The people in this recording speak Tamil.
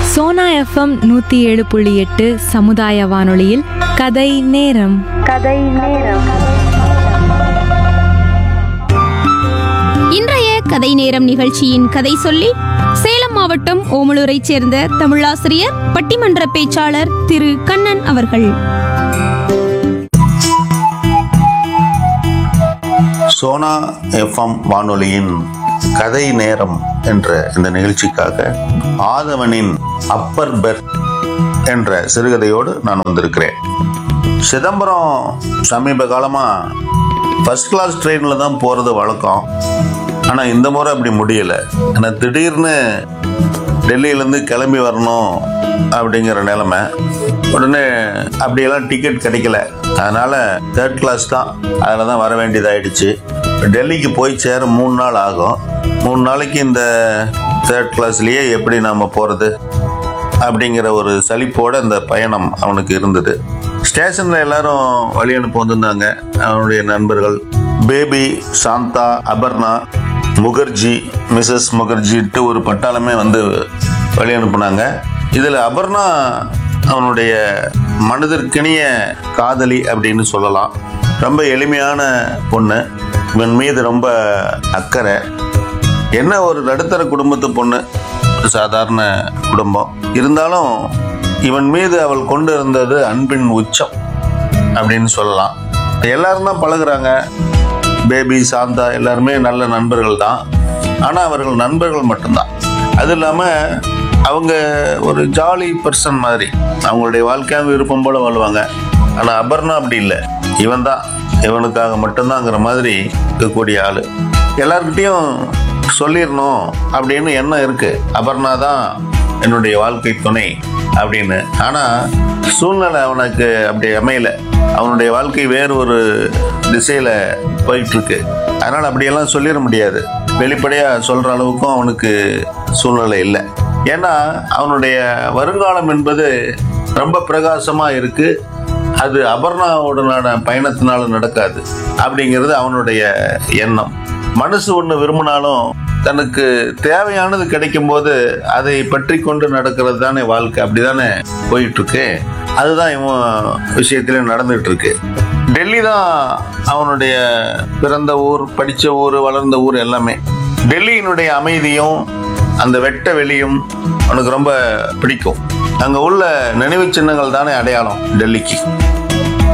சோனா எஃப்எம் நூற்றி ஏழு புள்ளி எட்டு சமுதாய வானொலியில் கதை நேரம் இன்றைய கதை நேரம் நிகழ்ச்சியின் கதை சொல்லி சேலம் மாவட்டம் ஓமலூரைச் சேர்ந்த தமிழாசிரியர் பட்டிமன்ற பேச்சாளர் திரு கண்ணன் அவர்கள் சோனா எஃப்எம் வானொலியின் கதை நேரம் என்ற இந்த நிகழ்ச்சிக்காக ஆதவனின் அப்பர் பெர்த் என்ற சிறுகதையோடு நான் வந்திருக்கிறேன் சிதம்பரம் சமீப காலமா ஃபர்ஸ்ட் கிளாஸ் ட்ரெயினில் தான் போகிறது வழக்கம் ஆனால் இந்த முறை அப்படி முடியல ஏன்னா திடீர்னு டெல்லியிலேருந்து கிளம்பி வரணும் அப்படிங்கிற நிலைமை உடனே அப்படியெல்லாம் டிக்கெட் கிடைக்கல அதனால தேர்ட் கிளாஸ் தான் அதில் தான் வர வேண்டியதாயிடுச்சு டெல்லிக்கு போய் சேர மூணு நாள் ஆகும் மூணு நாளைக்கு இந்த தேர்ட் கிளாஸ்லேயே எப்படி நாம் போகிறது அப்படிங்கிற ஒரு சலிப்போட இந்த பயணம் அவனுக்கு இருந்தது ஸ்டேஷனில் எல்லாரும் வழி அனுப்ப வந்திருந்தாங்க அவனுடைய நண்பர்கள் பேபி சாந்தா அபர்ணா முகர்ஜி மிஸ்ஸஸ் முகர்ஜின்ட்டு ஒரு பட்டாளமே வந்து வழி அனுப்புனாங்க இதில் அபர்ணா அவனுடைய மனதிற்கினிய காதலி அப்படின்னு சொல்லலாம் ரொம்ப எளிமையான பொண்ணு இவன் மீது ரொம்ப அக்கறை என்ன ஒரு நடுத்தர குடும்பத்து பொண்ணு ஒரு சாதாரண குடும்பம் இருந்தாலும் இவன் மீது அவள் கொண்டு இருந்தது அன்பின் உச்சம் அப்படின்னு சொல்லலாம் எல்லாரும் தான் பழகுறாங்க பேபி சாந்தா எல்லாருமே நல்ல நண்பர்கள் தான் ஆனால் அவர்கள் நண்பர்கள் மட்டும்தான் அது இல்லாமல் அவங்க ஒரு ஜாலி பர்சன் மாதிரி அவங்களுடைய வாழ்க்கையாக விருப்பம் போல வாழ்வாங்க ஆனால் அபர்ணா அப்படி இல்லை இவன் தான் இவனுக்காக மட்டும்தாங்கிற மாதிரி இருக்கக்கூடிய ஆள் எல்லார்கிட்டயும் சொல்லிடணும் அப்படின்னு எண்ணம் இருக்கு அபர்ணா தான் என்னுடைய வாழ்க்கை துணை அப்படின்னு ஆனா சூழ்நிலை அவனுக்கு அப்படி அமையல அவனுடைய வாழ்க்கை வேறு ஒரு திசையில போயிட்டு இருக்கு அதனால அப்படியெல்லாம் சொல்லிட முடியாது வெளிப்படையா சொல்ற அளவுக்கும் அவனுக்கு சூழ்நிலை இல்லை ஏன்னா அவனுடைய வருங்காலம் என்பது ரொம்ப பிரகாசமா இருக்கு அது அபர்ணாவுடனான பயணத்தினால நடக்காது அப்படிங்கிறது அவனுடைய எண்ணம் மனசு ஒன்று விரும்பினாலும் தனக்கு தேவையானது கிடைக்கும் போது அதை பற்றி கொண்டு நடக்கிறது தானே வாழ்க்கை அப்படிதானே போயிட்டு இருக்கு அதுதான் இவன் விஷயத்திலே நடந்துட்டு இருக்கு டெல்லி தான் அவனுடைய பிறந்த ஊர் படித்த ஊர் வளர்ந்த ஊர் எல்லாமே டெல்லியினுடைய அமைதியும் அந்த வெட்ட வெளியும் அவனுக்கு ரொம்ப பிடிக்கும் அங்கே உள்ள நினைவு சின்னங்கள் தானே அடையாளம் டெல்லிக்கு